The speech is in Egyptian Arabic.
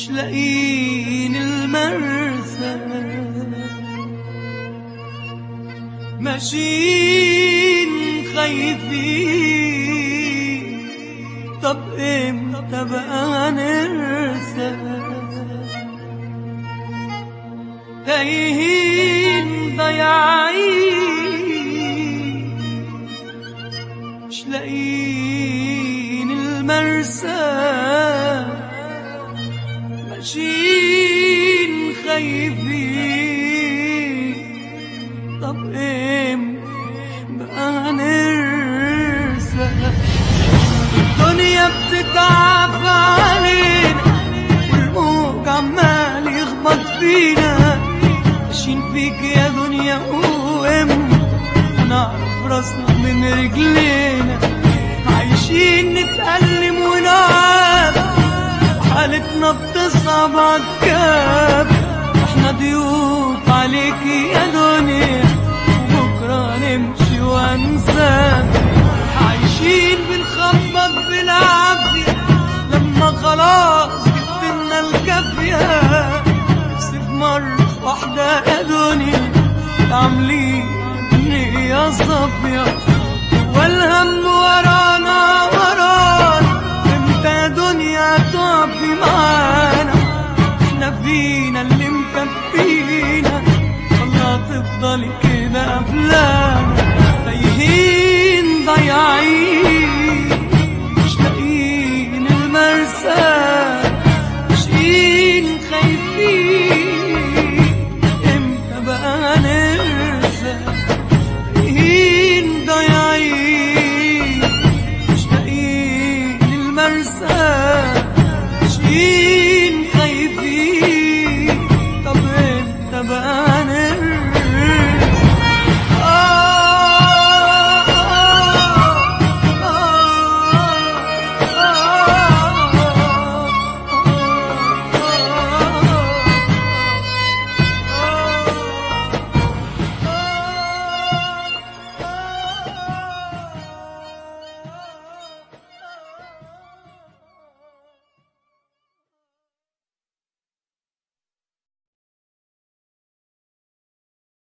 مش لاقيين المرسى ماشيين خايفين طب امتى بقى نرسى تايهين ضايعين مش لاقيين المرسى ماشيين خايفين طب امتى بقى نرسى الدنيا بتتعب علينا والموج عمال يخبط فينا ماشيين فيك يا دنيا وامتى نعرف راسنا من رجلينا عايشين نتألم ونعاني حالتنا بتصعب عالكاب احنا ضيوف عليكي يا دنيا وبكرة نمشي وانساك عايشين بنخبط بالعافية لما خلاص جبتنا الكافية نفسي في مرة واحدة يا دنيا عاملين نية صافية والهم ورانا ورانا امتى يا دنيا تقفي معانا احنا فينا اللي مكفينا والله تفضلي كده قبلانا تايهين ضايعين مش لاقيين المرسى ماشيين خايفين امتى بقى نرسى تايهين ضايعين مش لاقيين المرسى ماشيين خايفين طب امتى بقى